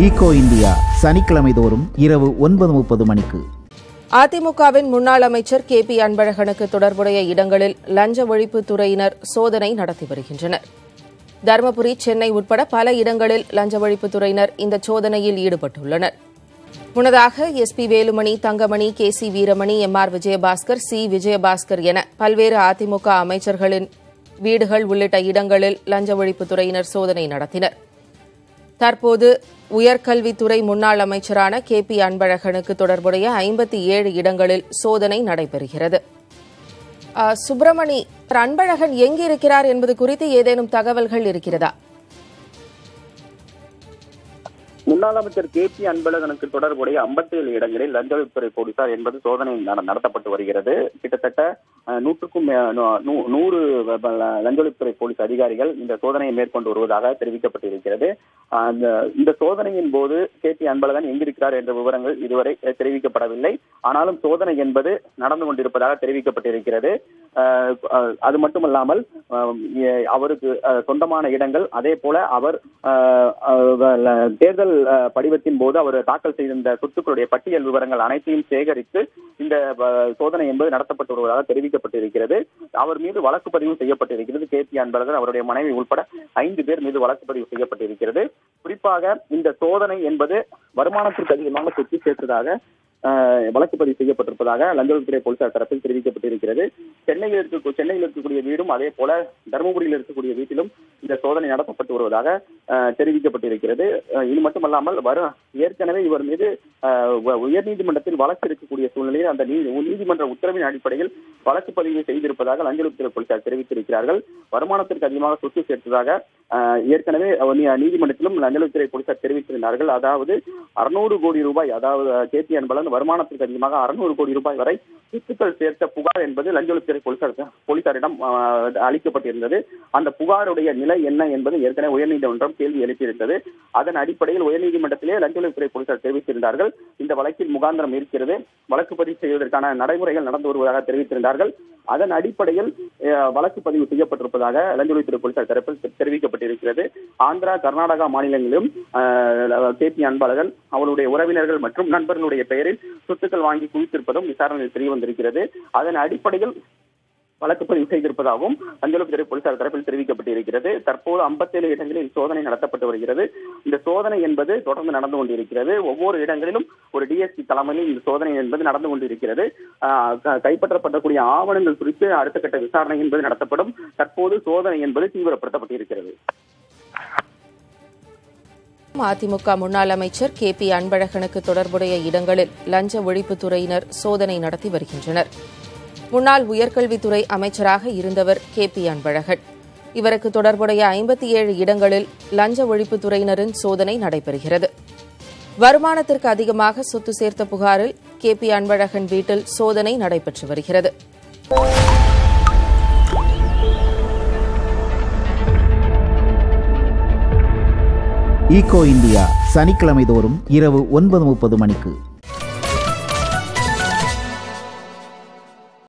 ego India சனிக்கிழமை தோறும் இரவு ஒன்பது முப்பது மணிக்கு அதிமுகவின் முன்னாள் அமைச்சர் கே பி அன்பழகனுக்கு தொடர்புடைய இடங்களில் லஞ்ச ஒழிப்புத் துறையினர் சோதனை நடத்தி வருகின்றனர் தருமபுரி சென்னை உட்பட பல இடங்களில் லஞ்ச ஒழிப்புத் துறையினர் இந்த சோதனையில் ஈடுபட்டுள்ளனர் முன்னதாக S P Velumani Thangamani K C Veeramani M R Vijayabaskar C Vijayabaskar என பல்வேறு அதிமுக அமைச்சர்களின் வீடுகள் உள்ளிட்ட இடங்களில் லஞ்ச ஒழிப்புத் துறையினர் சோதனை நடத்தினர் தற்போது உயர்கல்வித்துறை முன்னாள் அமைச்சரான கே பி அன்பழகனுக்கு தொடர்புடைய ஐம்பத்தி ஏழு இடங்களில் சோதனை நடைபெறுகிறது ஆ, சுப்பிரமணி திரு அன்பழகன் எங்கு இருக்கிறார் என்பது குறித்து ஏதேனும் தகவல்கள் இருக்கிறதா முன்னாள் அமைச்சர் கே பி அன்பழகனுக்கு தொடர்புடைய 57 இடங்களில் லஞ்ச ஒழிப்புத்துறை போலீசார் என்பது சோதனை நட- நடத்தப்பட்டு வருகிறது கிட்டத்தட்ட அஹ், நூற்றுக்கும் மே- நூ- நூ- நூறு வ- வ- லஞ்ச ஒழிப்புத்துறை போலீஸ் அதிகாரிகள் இந்த சோதனையை மேற்கொண்டு வருவதாக தெரிவிக்கப்பட்டிருக்கிறது அஹ், அந்த இந்த சோதனையின் போது கே பி அன்பழகன் எங்கிருக்கிறார் என்ற விவரங்கள் இதுவரை அஹ், தெரிவிக்கப்படவில்லை ஆனாலும் சோதனை என்பது நடந்து கொண்டிருப்பதாக தெரிவிக்கப்பட்டிருக்கிறது அஹ், அஹ், அது மட்டுமல்லாமல் அஹ், எ- அவருக்கு அஹ், சொந்தமான இடங்கள் அதே போல அவர் அஹ், அஹ், வ- தேர்தல் அஹ், படிவத்தின் போது அவர் தாக்கல் செய்திருந்த சொத்துக்களுடைய பட்டியல் விவரங்கள் அனைத்தையும் சேகரித்து இந்த அஹ், சோதனை என்பது நடத்தப்பட்டு வருவதாக தெரிவிக்கப்பட்டிருக்கிறது அவர் மீது வழக்கு பதிவு செய்யப்பட்டிருக்கிறது கே பி அன்பழகன் அவருடைய மனைவி உட்பட ஐந்து பேர் மீது வழக்கு பதிவு செய்யப்பட்டிருக்கிறது குறிப்பாக இந்த சோதனை என்பது வருமானத்திற்கு அதிகமாக சொத்து சேர்த்ததாக அஹ், வழக்கு பதிவு செய்யப்பட்டிருப்பதாக லஞ்ச ஒழிப்புத்துறை போலீசார் தரப்பில் தெரிவிக்கப்பட்டிருக்கிறது சென்னையில் இருக்க சென்னையில் இருக்கக்கூடிய வீடும் அதே போல தருமபுரியில் இருக்கக்கூடிய வீட்டிலும் இந்த சோதனை நடத்தப்பட்டு வருவதாக அஹ், தெரிவிக்கப்பட்டிருக்கிறது அஹ், இது மட்டுமல்லாமல் வர ஏற்கனவே இவர் மீது அஹ், உ- உயர்நீதிமன்றத்தில் வழக்கு இருக்கக்கூடிய சூழ்நிலையில் அந்த நீ- நீதிமன்ற உத்தரவின் அடிப்படையில் வழக்கு பதிவு செய்திருப்பதாக லஞ்ச ஒழிப்புத்துறை போலீசார் தெரிவித்திருக்கிறார்கள் வருமானத்திற்கு அதிகமாக சொத்து சேர்த்ததாக அஹ், ஏற்கனவே அவர் நீ- நீதிமன்றத்திலும் லஞ்ச ஒழிப்புத்துறை போலீசார் தெரிவித்திருந்தார்கள் அதாவது அறுநூறு கோடி ரூபாய் அதாவது கே பி அன்பழகன் வருமானத்திற்கு அதிகமாக அறுநூறு கோடி ரூபாய் வரை சொத்துக்கள் சேர்த்த புகார் என்பது லஞ்ச ஒழிப்புத்துறை போலீசார் போலீசாரிடம் அஹ், அளிக்கப்பட்டிருந்தது அந்த புகாருடைய நிலை என்ன என்பது ஏற்கனவே உயர்நீதிமன்றம் கேள்வி எழுப்பியிருந்தது அதன் அடிப்படையில் உயர்நீதிமன்றத்திலே லஞ்ச ஒழிப்புத்துறை போலீசார் தெரிவித்திருந்தார்கள் இந்த வழக்கில் முகாந்திரம் இருக்கிறது வழக்கு பதிவு செய்வதற்கான நடைமுறைகள் நடந்து வருவதாக தெரிவித்திருந்தார்கள் அதன் அடிப்படையில் அஹ், வழக்கு பதிவு செய்யப்பட்டிருப்பதாக லஞ்ச ஒழிப்புத்துறை போலீசார் தரப்பில் தெ- தெரிவிக்கப்பட்டிருக்கிறது ஆந்திரா கர்நாடகா மாநிலங்களிலும் கே பி அன்பழகன் அவருடைய உறவினர்கள் மற்றும் நண்பர்களுடைய பெயரில் சொத்துக்கள் வாங்கி குவித்திருப்பதும் விசாரணையில் தெரிய வந்திருக்கிறது அதன் அடிப்படையில் வழக்கு பதிவு செய்திருப்பதாகவும் லஞ்சொழிப்புத்துறை போலீசார் தரப்பில் தெரிவிக்கப்பட்டிருக்கிறது தற்போது 57 இடங்களில் சோதனை நடத்தப்பட்டு வருகிறது இந்த சோதனை என்பது தொடர்ந்து நடந்து கொண்டிருக்கிறது ஒவ்வொரு இடங்களிலும் ஒரு டிஎஸ்பி தலைமையில் இந்த சோதனை என்பது நடந்து கொண்டிருக்கிறது ஆஹ் க- கைப்பற்றப்படக்கூடிய ஆவணங்கள் குறித்து அடுத்த கட்ட விசாரணை என்பது நடத்தப்படும் தற்போது சோதனை என்பது தீவிரப்படுத்தப்பட்டிருக்கிறது அதிமுக முன்னாள் அமைச்சர் கே பி அன்பழகனுக்கு தொடர்புடைய இடங்களில் லஞ்ச ஒழிப்புத் துறையினர் சோதனை நடத்தி வருகின்றனர் முன்னாள் உயர்கல்வித்துறை அமைச்சராக இருந்தவர் கே பி அன்பழகன் இவருக்கு தொடர்புடைய ஐம்பத்தி ஏழு இடங்களில் லஞ்ச ஒழிப்புத் துறையினரின் சோதனை நடைபெறுகிறது வருமானத்திற்கு அதிகமாக சொத்து சேர்த்த புகாரில் கே பி அன்பழகன் வீட்டில் சோதனை நடைபெற்று வருகிறது ஈகோ இந்தியா சனிக்கிழமை தோறும் இரவு ஒன்பது முப்பது மணிக்கு